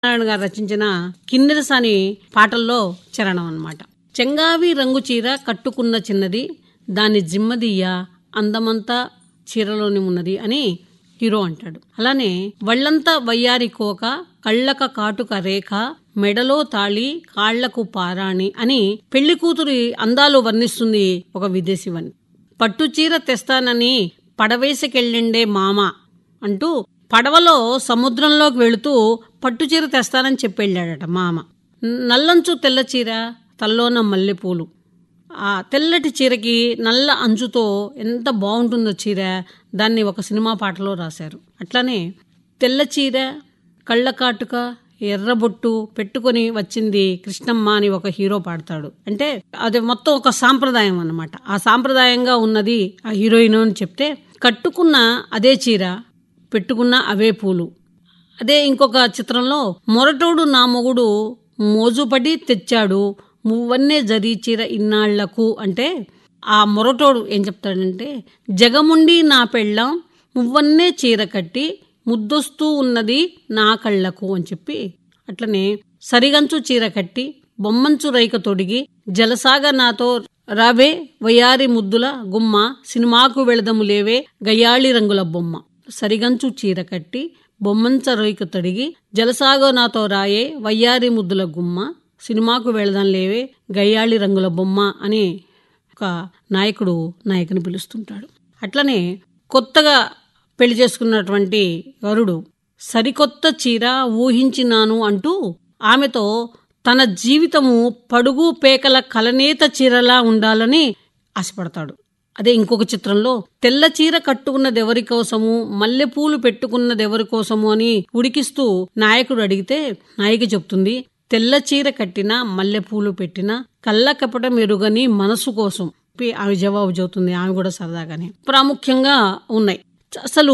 నారాయణ గారు రచించిన కిన్నెరసాని పాటల్లో చరణం అన్నమాట చెంగావి రంగు చీర కట్టుకున్న చిన్నది దాని జిమ్మదియ్య అందమంతా చీరలోనే ఉన్నది అని హీరో అంటాడు అలానే వళ్ళంతా వయ్యారి కోక కళ్ళక కాటుక రేఖ మెడలో తాళి కాళ్లకు పారాణి అని పెళ్లి కూతురి అందాలు వర్ణిస్తుంది ఒక విదేశీవని పట్టు చీర తెస్తానని పడవేసుకెళ్ళిండే మామ అంటూ పడవలో సముద్రంలోకి వెళుతూ పట్టు చీర తెస్తానని చెప్పి వెళ్ళాడట మామ నల్లంచు తెల్ల చీర తల్లోన మల్లెపూలు ఆ తెల్లటి చీరకి నల్ల అంచుతో ఎంత బాగుంటుందో చీర దాన్ని ఒక సినిమా పాటలో రాశారు అట్లానే తెల్ల చీర కళ్ళ కాటుక ఎర్రబొట్టు పెట్టుకొని వచ్చింది కృష్ణమ్మ అని ఒక హీరో పాడతాడు అంటే అది మొత్తం ఒక సాంప్రదాయం అన్నమాట ఆ సాంప్రదాయంగా ఉన్నది ఆ హీరోయిన్ అని చెప్తే కట్టుకున్న అదే చీర పెట్టుకున్న అవే పూలు అదే ఇంకొక చిత్రంలో మొరటోడు నా మొగుడు మోజుపడి తెచ్చాడు మువ్వన్నే జరీ చీర ఇన్నాళ్లకు అంటే ఆ మొరటోడు ఏం చెప్తాడంటే జగముండి నా పెళ్ళం మువ్వన్నే చీర కట్టి ముద్దొస్తూ ఉన్నది నా కళ్ళకు అని చెప్పి అట్లనే సరిగంచు చీర కట్టి బొమ్మంచు రైక తొడిగి జలసాగ నాతో రావే వయారి ముద్దుల గుమ్మ సినిమాకు వెళదము లేవే గయ్యాళి రంగుల బొమ్మ సరిగంచు చీర కట్టి బొమ్మంచ రైక తొడిగి జలసాగో నాతో రాయే వయ్యారి ముద్దుల గుమ్మ సినిమాకు వెళదాం లేవే గయ్యాళి రంగుల బొమ్మ అని ఒక నాయకుడు నాయకుని పిలుస్తుంటాడు అట్లనే కొత్తగా పెళ్లి చేసుకున్నటువంటి వరుడు సరికొత్త చీర ఊహించినాను అంటూ ఆమెతో తన జీవితము పడుగు పేకల కలనేత చీరలా ఉండాలని ఆశపడతాడు అదే ఇంకొక చిత్రంలో తెల్ల చీర కట్టుకున్నది ఎవరి కోసము మల్లెపూలు పెట్టుకున్నది ఎవరి కోసము అని ఉడికిస్తూ నాయకుడు అడిగితే నాయిక చెప్తుంది తెల్ల చీర కట్టిన మల్లెపూలు పెట్టిన కళ్ళ కపట మెరుగని మనసు కోసం చెప్పి ఆమె జవాబు చెబుతుంది ఆమె కూడా సరదాగానే ప్రాముఖ్యంగా ఉన్నాయి అసలు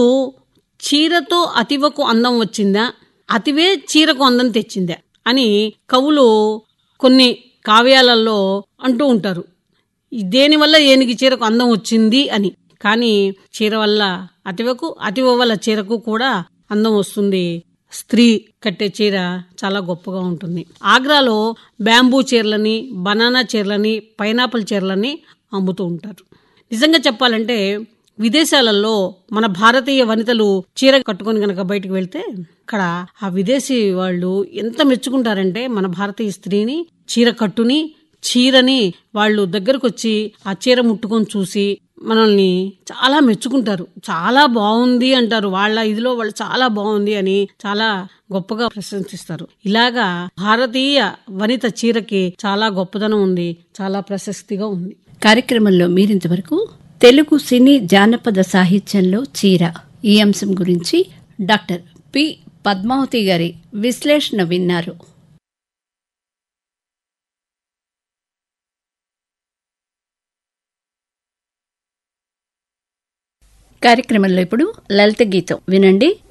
చీరతో అతివకు అందం వచ్చిందా అతివే చీరకు అందం తెచ్చిందా అని కవులు కొన్ని కావ్యాలలో అంటూ ఉంటారు దేనివల్ల ఏనికి చీరకు అందం వచ్చింది అని కానీ చీర వల్ల అతివకు అతివ వల్ల చీరకు కూడా అందం వస్తుంది స్త్రీ కట్టే చీర చాలా గొప్పగా ఉంటుంది ఆగ్రాలో బ్యాంబూ చీరలని బనానా చీరలని పైనాపిల్ చీరలని అమ్ముతూ ఉంటారు నిజంగా చెప్పాలంటే విదేశాలలో మన భారతీయ వనితలు చీర కట్టుకొని గనక బయటకు వెళ్తే అక్కడ ఆ విదేశీ వాళ్ళు ఎంత మెచ్చుకుంటారంటే మన భారతీయ స్త్రీని చీర కట్టుని చీరని వాళ్ళు దగ్గరకు వచ్చి ఆ చీర ముట్టుకొని చూసి మనల్ని చాలా మెచ్చుకుంటారు చాలా బాగుంది అంటారు వాళ్ళ ఇదిలో వాళ్ళు చాలా బాగుంది అని చాలా గొప్పగా ప్రశంసిస్తారు ఇలాగా భారతీయ వనిత చీరకి చాలా గొప్పదనం ఉంది చాలా ప్రశస్తిగా ఉంది కార్యక్రమంలో మీరింతవరకు తెలుగు సినీ జానపద సాహిత్యంలో చీర ఈ అంశం గురించి డాక్టర్ పి పద్మావతి గారి విశ్లేషణ విన్నారు కార్యక్రమంలో ఇప్పుడు లలిత గీతం వినండి